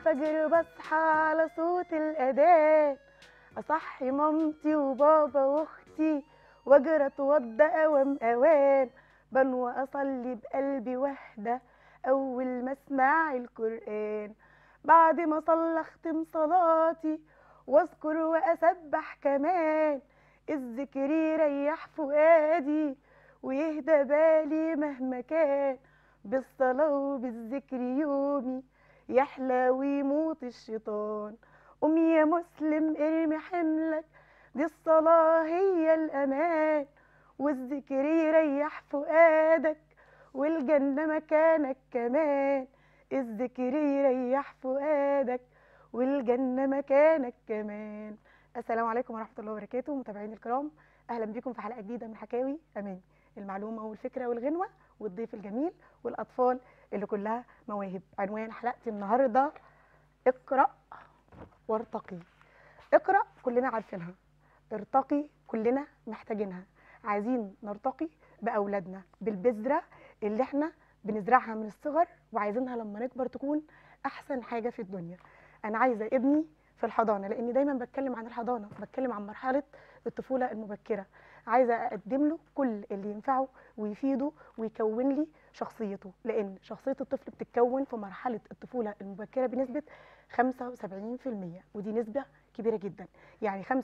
الفجر بصحى على صوت الأذان أصحي مامتي وبابا وأختي وأجري أتوضى أوام أوان بنوى أصلي بقلبي وحدة أول ما أسمع القرآن بعد ما صلى أختم صلاتي واذكر وأسبح كمان الذكر يريح فؤادي ويهدى بالي مهما كان بالصلاة وبالذكر يومي يحلى ويموت الشيطان قوم يا مسلم ارمي حملك دي الصلاة هي الأمان والذكر يريح فؤادك والجنة مكانك كمان الذكر يريح فؤادك والجنة مكانك كمان السلام عليكم ورحمة الله وبركاته متابعيني الكرام أهلا بكم في حلقة جديدة من حكاوي أماني المعلومة والفكرة والغنوة والضيف الجميل والأطفال اللي كلها مواهب عنوان حلقتي النهاردة اقرأ وارتقي اقرأ كلنا عارفينها ارتقي كلنا محتاجينها عايزين نرتقي بأولادنا بالبذرة اللي احنا بنزرعها من الصغر وعايزينها لما نكبر تكون أحسن حاجة في الدنيا أنا عايزة ابني في الحضانة لأني دايما بتكلم عن الحضانة بتكلم عن مرحلة الطفولة المبكرة عايزة أقدم له كل اللي ينفعه ويفيده ويكون لي شخصيته لأن شخصية الطفل بتتكون في مرحلة الطفولة المبكرة بنسبة 75% ودي نسبة كبيرة جدا يعني 75%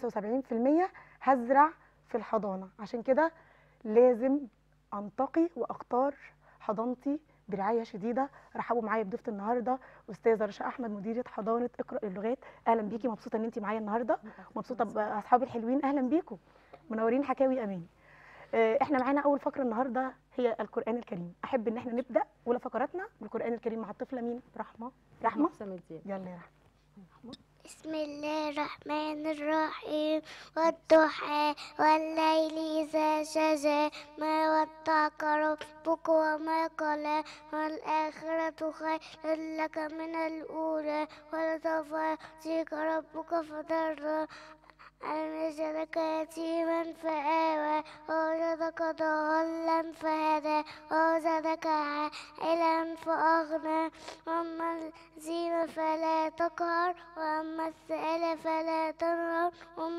هزرع في الحضانة عشان كده لازم أنتقي وأختار حضانتي برعايه شديده رحبوا معايا بضيفه النهارده استاذه رشا احمد مديره حضانه اقرا اللغات اهلا بيكي مبسوطه ان انت معايا النهارده مبسوطه باصحابي الحلوين اهلا بيكم منورين حكاوي امين آه، احنا معانا اول فقره النهارده هي القران الكريم احب ان احنا نبدا اولى فقراتنا بالقران الكريم مع الطفله مين رحمه رحمه حسام الدين يلا يا رحمه بسم الله الرحمن الرحيم والضحى والليل إذا سجى ما ودعك ربك وما قلى والآخرة خير لك من الأولى ولسوف يعطيك ربك فترضى ألم يجدك يتيما فآوى ووجدك ضالا فهدى ووجدك عائلا فأغنى وأما الزينة فلا تقهر وأما السائل فلا تنهر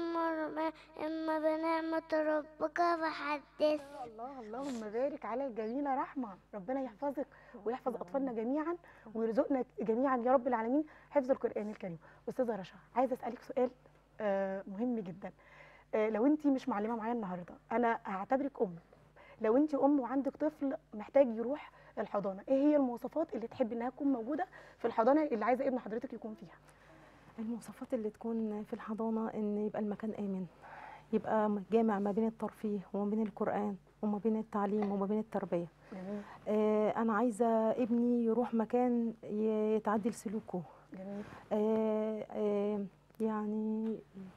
وأما إما بنعمة ربك فحدث الله اللهم بارك على الجميله رحمه ربنا يحفظك ويحفظ اطفالنا جميعا ويرزقنا جميعا يا رب العالمين حفظ القران الكريم استاذه رشا عايزه اسالك سؤال آه، مهم جدا آه، لو انت مش معلمه معايا النهارده انا هعتبرك ام لو انت ام وعندك طفل محتاج يروح الحضانه ايه هي المواصفات اللي تحبي انها تكون موجوده في الحضانه اللي عايزه ابن حضرتك يكون فيها المواصفات اللي تكون في الحضانة إن يبقى المكان آمن يبقى جامع ما بين الترفيه وما بين القرآن وما بين التعليم وما بين التربية جميل آه أنا عايزة ابني يروح مكان يتعدل سلوكه جميل آه آه يعني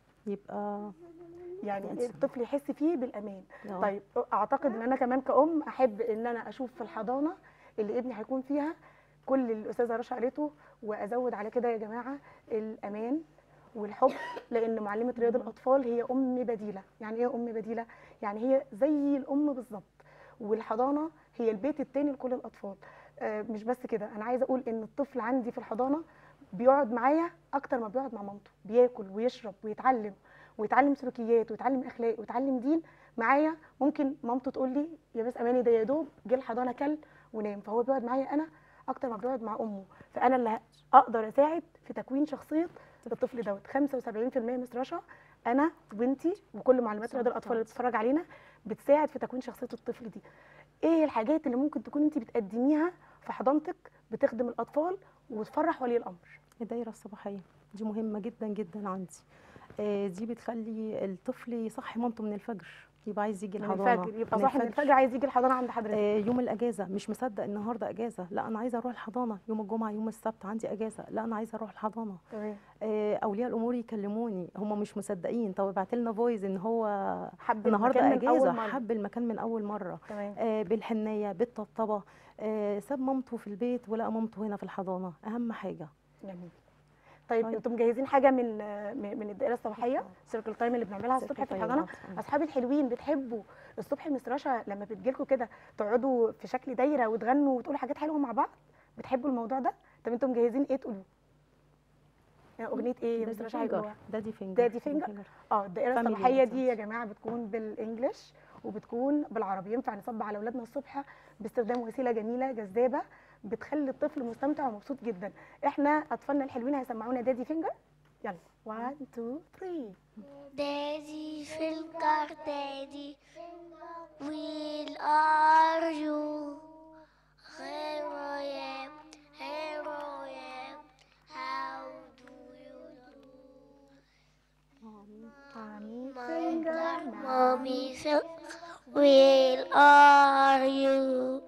يبقى يعني أسف. الطفل يحس فيه بالامان آه، طيب اعتقد ان انا كمان كأم احب ان انا اشوف في الحضانه اللي ابني هيكون فيها كل اللي الاستاذه رشا قالته وازود على كده يا جماعه الامان والحب لان معلمه رياض الاطفال هي ام بديله يعني ايه ام بديله يعني هي زي الام بالظبط والحضانه هي البيت التاني لكل الاطفال آه، مش بس كده انا عايزه اقول ان الطفل عندي في الحضانه بيقعد معايا اكتر ما بيقعد مع مامته بياكل ويشرب ويتعلم ويتعلم سلوكيات ويتعلم اخلاق ويتعلم دين معايا ممكن مامته تقول لي يا بس اماني ده يا دوب جه الحضانه كل ونام فهو بيقعد معايا انا اكتر ما بيقعد مع امه فانا اللي اقدر اساعد في تكوين شخصيه الطفل دوت 75% مس رشا انا وانتي وكل معلمات رياض الاطفال اللي بتتفرج علينا بتساعد في تكوين شخصيه الطفل دي ايه الحاجات اللي ممكن تكون انت بتقدميها في حضانتك بتخدم الاطفال وتفرح ولي الامر الدايرة الصباحية دي مهمة جدا جدا عندي آه دي بتخلي الطفل يصحي مامته من الفجر يبقى عايز يجي من الحضانة الفجر يبقى صاحي من الفجر عايز يجي الحضانه عند حضرتك آه، يوم الاجازه مش مصدق النهارده اجازه لا انا عايزه اروح الحضانه يوم الجمعه يوم السبت عندي اجازه لا انا عايزه اروح الحضانه تمام آه، اولياء الامور يكلموني هم مش مصدقين طب ابعت لنا فويس ان هو حب النهارده المكان من أول اجازه مرة. حب المكان من اول مره تمام آه، بالحنيه بالطبطبه آه، ساب مامته في البيت ولقى مامته هنا في الحضانه اهم حاجه جميل طيب طيب. انتم مجهزين حاجه من من من الدائره الصباحيه سيركل تايم اللي بنعملها الصبح في الحضانه طيب. اصحابي الحلوين بتحبوا الصبح مس رشا لما بتجيلكوا كده تقعدوا في شكل دايره وتغنوا وتقولوا حاجات حلوه مع بعض بتحبوا الموضوع ده طب انتم مجهزين ايه تقولوا يعني اغنيه ايه يا دادي مستر رشا فينجر هيقولوها دادي فينجر دادي فينجر؟ اه الدائره Family الصباحيه دي Rhythms. يا جماعه بتكون بالانجلش وبتكون بالعربي ينفع نصب على اولادنا الصبح باستخدام وسيله جميله جذابه بتخلي الطفل مستمتع ومبسوط جدا احنا اطفالنا الحلوين هيسمعونا دادي فينجر يلا 1 2 3 دادي فينجر دادي ويل ار يو Here I am, here I am, how do you do? Mommy My finger, God, mommy mommy finger, where are you?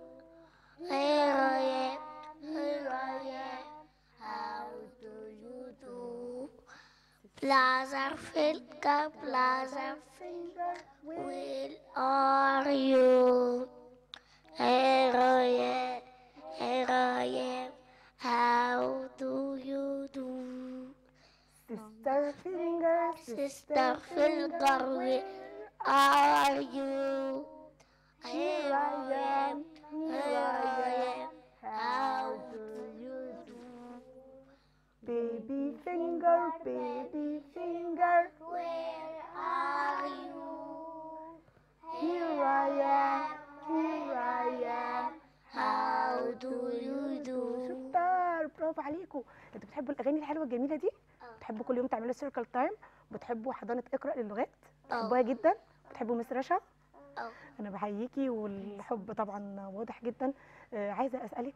Here I am, here I am, how do you do? Blazer finger, blazer finger, where are you? Here I am, here I am, how do you do? sister finger Sister finger, where are you? Here I am, here I am, how do you do? baby finger baby finger Where are you? here I am here I am How do you do? شطار برافو عليكم انتوا بتحبوا الاغاني الحلوه الجميله دي آه. بتحبوا كل يوم تعملوا سيركل تايم بتحبوا حضانه اقرا للغات آه. بتحبوها جدا بتحبوا مس رشا أو انا بحييكي والحب طبعا واضح جدا آه عايزه اسالك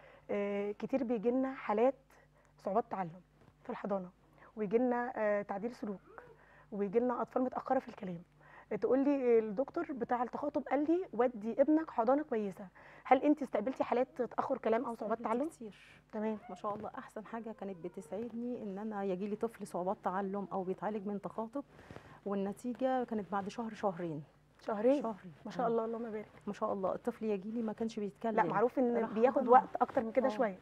آه كتير بيجي لنا حالات صعوبات تعلم في الحضانه ويجي لنا آه تعديل سلوك ويجي لنا اطفال متاخره في الكلام تقول لي الدكتور بتاع التخاطب قال لي ودي ابنك حضانه كويسه هل انت استقبلتي حالات تاخر كلام او صعوبات تعلم كتير تمام ما شاء الله احسن حاجه كانت بتسعدني ان انا يجي لي طفل صعوبات تعلم او بيتعالج من تخاطب والنتيجه كانت بعد شهر شهرين شهرين شهرين ما شاء آه. الله اللهم بارك ما شاء الله الطفل يجي لي ما كانش بيتكلم لا معروف ان راح بياخد حضانة. وقت اكتر من كده آه. شويه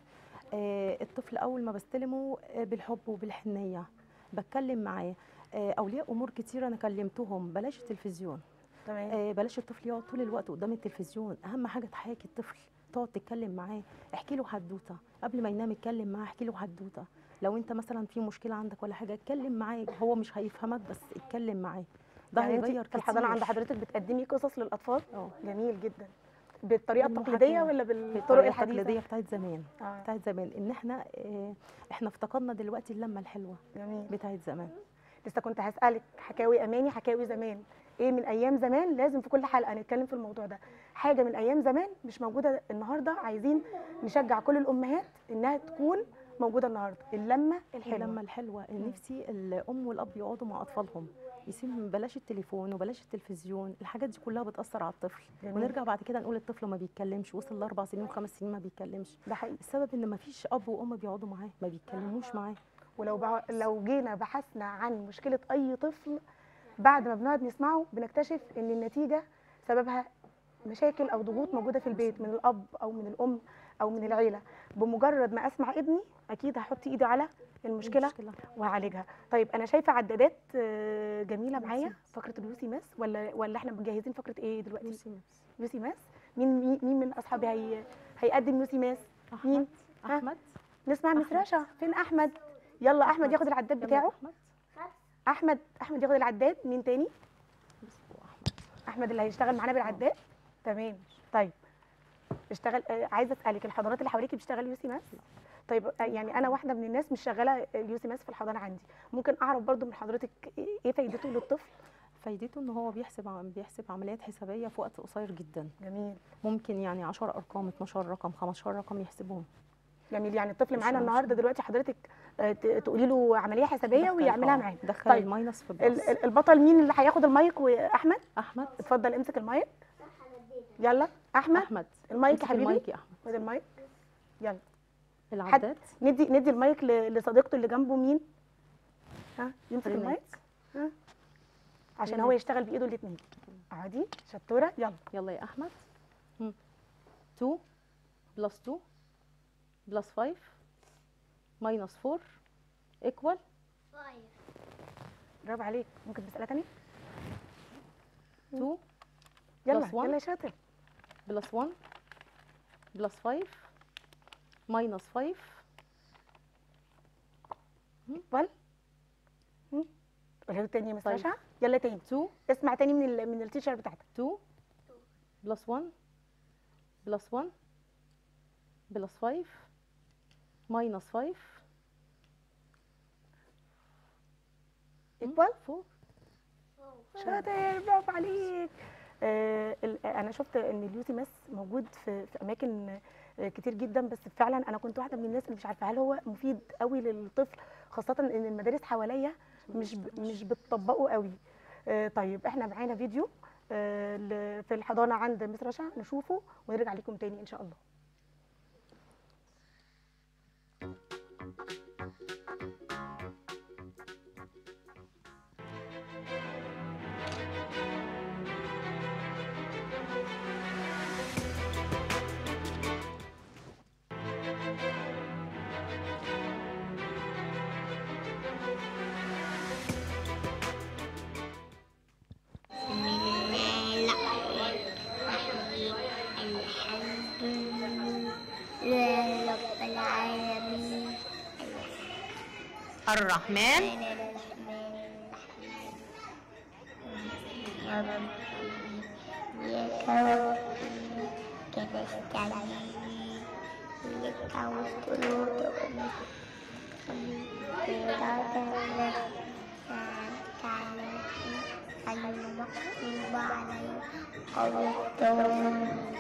آه الطفل اول ما بستلمه آه بالحب وبالحنيه بتكلم معاه آه اولياء امور كتير انا كلمتهم بلاش التلفزيون تمام آه بلاش الطفل يقعد طول الوقت قدام التلفزيون اهم حاجه تحاكي الطفل تقعد تتكلم معاه احكي له حدوته قبل ما ينام اتكلم معاه احكي له حدوته لو انت مثلا في مشكله عندك ولا حاجه اتكلم معاه هو مش هيفهمك بس اتكلم معاه ده يعني هيغير انت في الحضانه عند كتير. حضرتك بتقدمي قصص للاطفال اه جميل جدا بالطريقه بالمحاكاة. التقليديه ولا بالطرق بالطريقه الحديثه التقليديه بتاعت زمان اه بتاعت زمان ان احنا آه احنا افتقدنا دلوقتي اللمه الحلوه جميل بتاعت زمان لسه كنت هسالك حكاوي اماني حكاوي زمان ايه من ايام زمان لازم في كل حلقه نتكلم في الموضوع ده حاجه من ايام زمان مش موجوده النهارده عايزين نشجع كل الامهات انها تكون موجوده النهارده اللمه الحلوه اللمه الحلوه مم. نفسي الام والاب يقعدوا مع اطفالهم يسيب بلاش التليفون وبلاش التلفزيون الحاجات دي كلها بتاثر على الطفل جميل. ونرجع بعد كده نقول الطفل ما بيتكلمش وصل لاربع سنين وخمس سنين ما بيتكلمش ده حقيقي السبب ان ما فيش اب وام بيقعدوا معاه ما بيتكلموش معاه ولو بع... لو جينا بحثنا عن مشكله اي طفل بعد ما بنقعد نسمعه بنكتشف ان النتيجه سببها مشاكل او ضغوط موجوده في البيت من الاب او من الام او من العيله بمجرد ما اسمع ابني اكيد هحط ايدي على المشكله وهعالجها طيب انا شايفه عدادات آه، جميله يوسي معايا ماس. فقره اليوسي ماس ولا ولا احنا مجهزين فقره ايه دلوقتي يوسي ماس. يوسي ماس مين مين- مين من اصحابي هي هيقدم يوسي ماس مين؟ احمد ها؟ احمد نسمع مس أحمد. رشا فين احمد يلا احمد أحمد. ياخد العداد يلا بتاعه احمد احمد احمد ياخد العداد مين تاني بس هو احمد احمد اللي هيشتغل معانا بالعداد تمام طيب اشتغل آه، عايزه اسالك الحضانات اللي حواليكي بتشتغل يوسي ماس طيب آه، يعني انا واحده من الناس مش شغاله اليوسي ماس في الحضانه عندي ممكن اعرف برضو من حضرتك ايه إيه فايدته للطفل فايدته ان هو بيحسب عم- بيحسب عمليات حسابيه في وقت قصير جدا جميل ممكن يعني 10 ارقام 12 رقم 15 رقم يحسبهم جميل يعني الطفل مش معانا مش- النهارده دلوقتي حضرتك آه، ت- تقولي له عمليه حسابيه دخل- ويعملها آه، معانا دخل طيب. الماينس في ال- البلس ال- البطل مين اللي هياخد المايك واحمد احمد اتفضل امسك المايك يلا احمد احمد المايك يا امسك حبيبي المايك يا احمد خد المايك يلا العداد ندي ندي المايك ل- لصديقته اللي جنبه مين ها يمسك رينات. المايك ها عشان رينات. هو يشتغل بايده الاثنين اقعدي شطوره يلا يلا يا احمد 2 بلس 2 بلس 5 ماينس 4 ايكوال برافو عليك ممكن مساله ثانيه 2 يلا Plus one. يلا يا شاطر بلس 1 بلس 5 ماينس 5 اقبل هم؟ قولها له تاني يا مس طيب. رشا يلا تاني 2 اسمع تاني من ال... من التيشر بتاعتك 2 بلس 1 بلس 1 بلس 5 ماينس 5 اقبل 4 شاطر برافو عليك آه ال- انا شفت ان اليوتي ماس موجود في, في اماكن آه، كتير جدا بس فعلا انا كنت واحده من الناس اللي مش عارفه هل هو مفيد قوي للطفل خاصه ان المدارس حواليا مش ب- مش بتطبقه قوي آه طيب احنا معانا فيديو آه ل- في الحضانه عند مس رشا نشوفه ونرجع لكم تاني ان شاء الله بسم الله الرحمن الرحيم الحمد لله رب العالمين الرحمن الرحمن الرحيم إياك نعبد ونستعين إياك نستعين صراط الذين أنعمت عليهم غير المغضوب عليهم ولا الضالين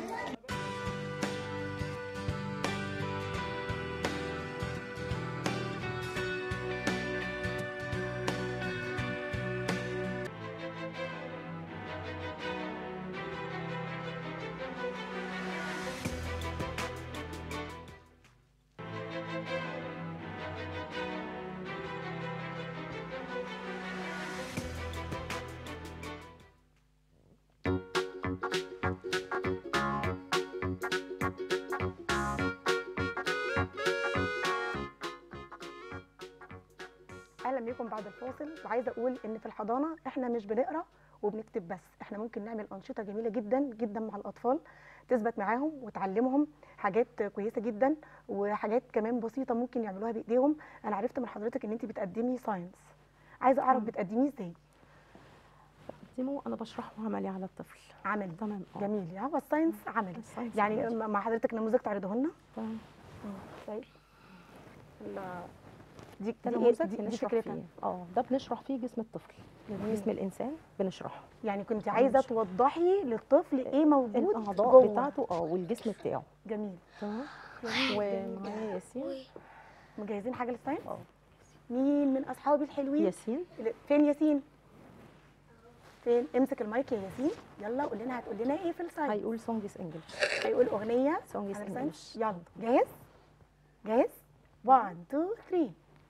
اهلا بيكم بعد الفاصل وعايزه اقول ان في الحضانه احنا مش بنقرا وبنكتب بس احنا ممكن نعمل انشطه جميله جدا جدا مع الاطفال تثبت معاهم وتعلمهم حاجات كويسه جدا وحاجات كمان بسيطه ممكن يعملوها بايديهم انا عرفت من حضرتك ان انت بتقدمي ساينس عايزه اعرف مم. بتقدميه ازاي ديمو انا بشرحه عملي على الطفل عملي تمام اه جميل يعني هو الساينس عملي الساينس يعني عملي. مع حضرتك نموذج تعرضه لنا تمام. طيب ال- دي ده دي, إيه؟ نموذج دي, دي بنشرح فكرتها فيه اه ده بنشرح فيه جسم الطفل جميل. جسم الانسان بنشرحه يعني كنت عايزه ماشي. توضحي للطفل ايه موجود الاعضاء جوه بتاعته اه والجسم بتاعه جميل تمام ومعايا ياسين مجهزين حاجه للساينس اه مين من اصحابي الحلوين ياسين فين ياسين فين امسك المايك يا ياسين يلا قول لنا هتقول لنا ايه في الساينس هيقول سونجز انجلش هيقول اغنيه سونجز على انجلش الساينس يلا جاهز جاهز 1 2 3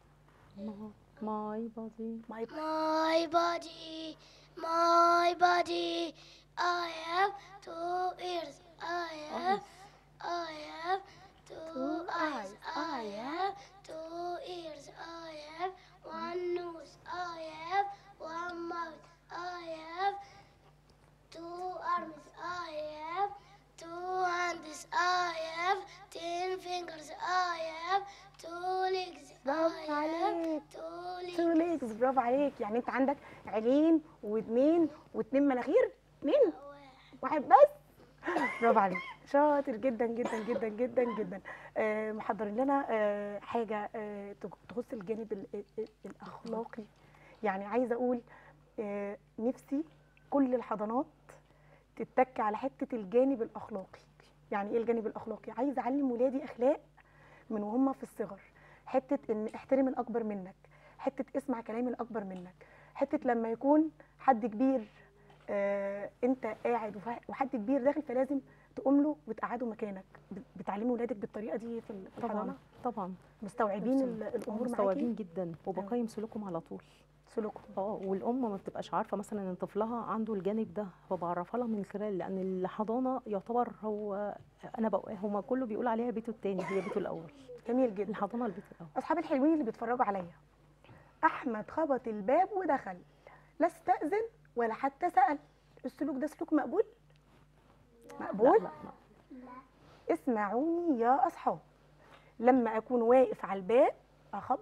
ماي بادي ماي My body, my body, I have two ears, I have, I have two eyes, I have two ears, I have one nose, I have one mouth, I have two arms, I have two hands, I have ten fingers, I have two legs, برافو I have عليك two legs. تو ليجز برافو عليك يعني انت عندك عينين واثنين واثنين مناخير اثنين واحد بس برافو عليك شاطر جدا جدا جدا جدا جدا آه محضرين لنا آه حاجه آه تخص الجانب ال- ال- ال- الاخلاقي يعني عايزه اقول آه نفسي كل الحضانات تتك على حته الجانب الاخلاقي يعني ايه الجانب الاخلاقي عايزه اعلم ولادي اخلاق من وهم في الصغر حته ان احترم الاكبر منك حته اسمع كلام الاكبر منك حته لما يكون حد كبير آه انت قاعد وف- وحد كبير داخل فلازم تقوم له وتقعده مكانك بت- بتعلمي ولادك بالطريقه دي في ال- في طبعا الحضانه طبعا مستوعبين ال- الامور مستوعبين معاكي جدا وبقيم سلوكهم على طول سلوكهم اه والام ما بتبقاش عارفه مثلا ان طفلها عنده الجانب ده فبعرفها لها من خلال لان الحضانه يعتبر هو انا بقى هما كله بيقول عليها بيته التاني هي بيته الاول جميل جدا الحضانه البيت الاول اصحابي الحلوين اللي بيتفرجوا عليا احمد خبط الباب ودخل لا استاذن ولا حتى سال السلوك ده سلوك مقبول مقبول لا لا لا اسمعوني يا اصحاب لما اكون واقف على الباب اخبط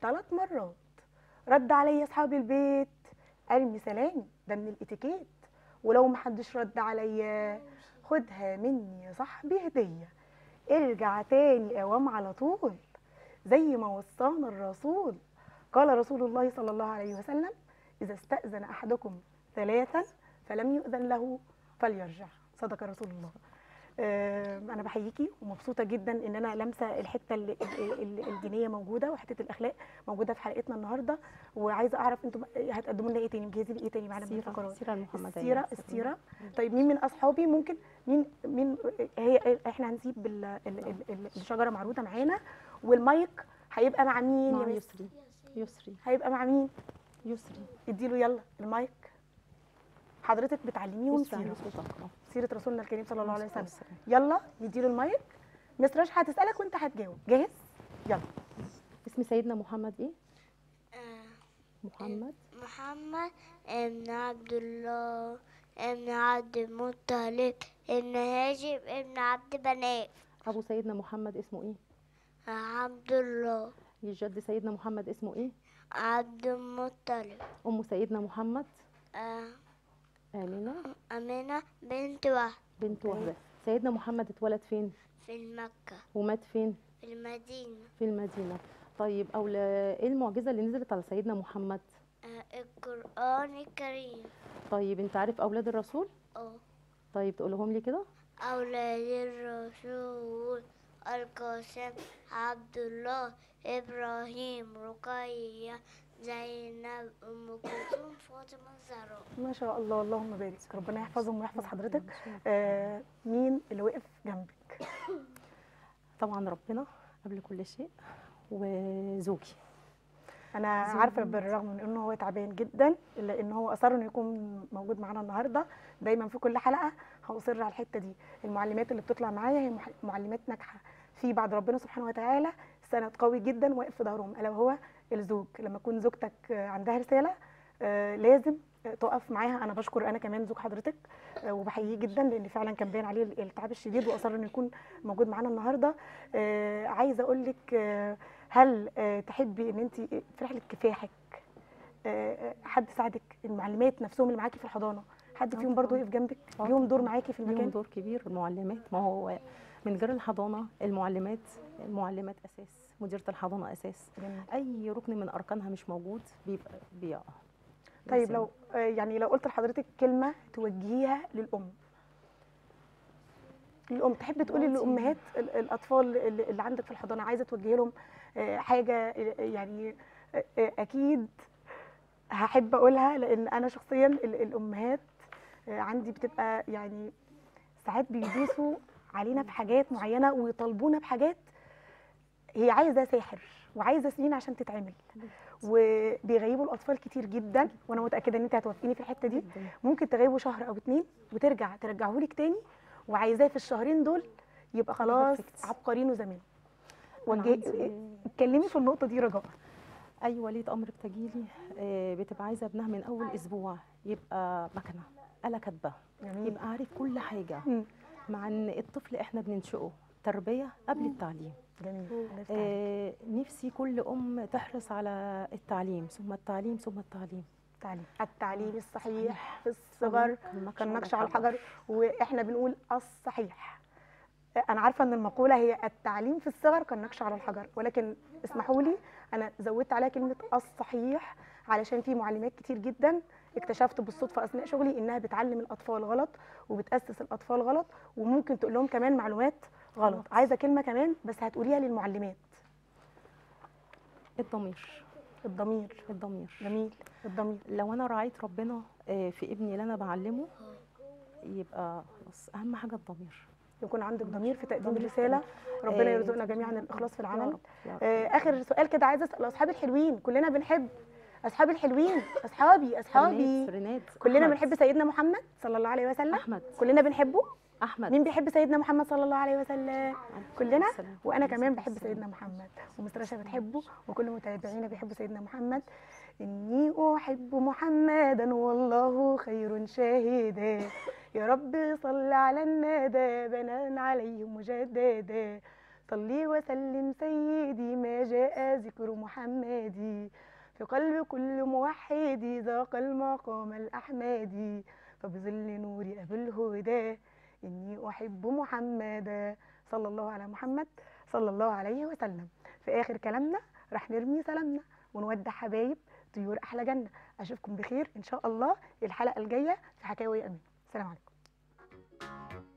ثلاث مرات رد عليا اصحاب البيت ارمي سلامي ده من الاتيكيت ولو محدش رد عليا خدها مني يا صاحبي هديه ارجع تاني اوام على طول زي ما وصانا الرسول قال رسول الله صلى الله عليه وسلم اذا استاذن احدكم ثلاثا فلم يؤذن له فليرجع صدق رسول الله آه، انا بحييكي ومبسوطه جدا ان انا لامسه الحته ال- ال- ال- الدينيه موجوده وحته الاخلاق موجوده في حلقتنا النهارده وعايزه اعرف انتم هتقدموا لنا ايه تاني مجهزين ايه تاني معانا من السيرة الفقرات السيرة المحمدية السيره السيره طيب مين من اصحابي ممكن مين مين هي احنا هنسيب ال- ال- ال- ال- الشجره معروضه معانا والمايك هيبقى مع مين مع يا مس يسري يسري هيبقى مع مين يسري اديله يلا المايك حضرتك بتعلميهم يسري عن سيره صوتك اه سيره رسولنا الكريم صلى الله عليه وسلم يسري. يلا نديله المايك مس رشا هتسالك وانت هتجاوب جاهز يلا اسم سيدنا محمد ايه آه، محمد محمد ابن عبد الله ابن عبد المطلب ابن هاشم ابن عبد مناف ابو سيدنا محمد اسمه ايه عبد الله جد سيدنا محمد اسمه ايه عبد المطلب ام سيدنا محمد آه، امينه أمينة بنت وهب بنت وهبه سيدنا محمد اتولد فين في المكة ومات فين في المدينة في المدينه طيب او ايه المعجزه اللي نزلت على سيدنا محمد آه، القرآن الكريم طيب انت عارف اولاد الرسول اه طيب تقولهم لي كده أولاد الرسول القاسم عبد الله إبراهيم رقية زينب أم كلثوم فاطمة الزهراء ما شاء الله اللهم بارك ربنا يحفظهم ويحفظ حضرتك آه مين اللي وقف جنبك طبعا ربنا قبل كل شيء وزوجي انا زوجي. عارفه بالرغم من انه هو تعبان جدا الا ان هو اصر انه يكون موجود معانا النهارده دايما في كل حلقه هاصر على الحته دي المعلمات اللي بتطلع معايا هي مح- معلمات ناجحه في بعد ربنا سبحانه وتعالى سند قوي جدا واقف في ظهرهم الا وهو الزوج لما تكون زوجتك آه، عندها رساله آه، لازم آه، تقف معاها انا بشكر انا كمان زوج حضرتك آه، وبحييه جدا لان فعلا كان باين عليه التعب الشديد واصر انه يكون موجود معانا النهارده آه، عايزه اقول لك آه، هل آه، تحبي ان انت في رحله كفاحك آه، آه، حد ساعدك المعلمات نفسهم اللي معاكي في الحضانه حد آه فيهم برضو طبعاً. يقف جنبك آه ليهم دور طبعاً. معاكي في ليهم المكان دور كبير المعلمات ما هو من غير الحضانه المعلمات المعلمات اساس مديره الحضانه اساس جميل. اي ركن من اركانها مش موجود بيبقى بيقع طيب لازم. لو آه، يعني لو قلت لحضرتك كلمه توجهيها للام الام تحبي تقولي دلوقتي- للامهات ال- الاطفال اللي اللي عندك في الحضانه عايزه توجهي لهم آه، حاجه آه، يعني آه، آه، اكيد هحب اقولها لان انا شخصيا ال- الامهات آه، عندي بتبقى يعني ساعات بيدوسوا علينا بحاجات معينه ويطالبونا بحاجات هي عايزه ساحر وعايزه سنين عشان تتعمل وبيغيبوا الاطفال كتير جدا وانا متاكده ان انت هتوافقيني في الحته دي جداً. ممكن تغيبه شهر او اتنين وترجع ترجعه لك تاني وعايزاه في الشهرين دول يبقى خلاص Perfect. عبقريين وزمان أنا وجه- عندي اتكلمي في النقطه دي رجاء اي وليد امر بتجيلي آه، بتبقى عايزه ابنها من اول اسبوع يبقى مكنه آلة كاتبه جميل يبقى عارف كل حاجه مم. مع ان الطفل احنا بننشئه تربيه قبل التعليم جميل الله يفتح عليك. آه، نفسي كل ام تحرص على التعليم ثم التعليم ثم التعليم التعليم التعليم الصحيح في الصغر كالنقش كالنقش على الحجر واحنا بنقول الصحيح انا عارفه ان المقوله هي التعليم في الصغر كالنقش على الحجر ولكن اسمحوا لي انا زودت عليها كلمه الصحيح علشان في معلمات كتير جدا اكتشفت بالصدفه اثناء شغلي انها بتعلم الاطفال غلط وبتاسس الاطفال غلط وممكن تقول لهم كمان معلومات غلط غلط. عايزه كلمه كمان بس هتقوليها للمعلمات الضمير الضمير الضمير جميل الضمير لو انا راعيت ربنا آه، في ابني اللي انا بعلمه يبقى خلاص اهم حاجه الضمير يكون عندك ضمير في تقديم ضمير في الرساله ربنا آه، يرزقنا جميعا الاخلاص في يا العمل رب يا رب. آه، اخر سؤال كده عايزه اسال اصحاب الحلوين كلنا بنحب اصحاب الحلوين اصحابي اصحابي رينات رينات كلنا أحمد. بنحب سيدنا محمد صلى الله عليه وسلم احمد كلنا بنحبه احمد مين بيحب سيدنا محمد صلى الله عليه وسلم عليه كلنا السلام. وانا عليه كمان الصلاة بحب والسلام. سيدنا محمد ومسترشة بتحبه وكل متابعينا بيحبوا سيدنا محمد اني احب محمدا والله خير شاهدا يا رب صل على النادى بنان عليه مجددا صلي وسلم سيدي ما جاء جاء ذكر محمد في قلب كل موحد ذاق المقام الأحمدي فبظل نور أبي الهدى إني أحب محمدا صلى الله على محمد صلى الله عليه وسلم في آخر كلامنا رح نرمي سلامنا ونودع حبايب طيور أحلى جنة أشوفكم بخير إن شاء الله الحلقة الجاية في حكاوي أمين سلام عليكم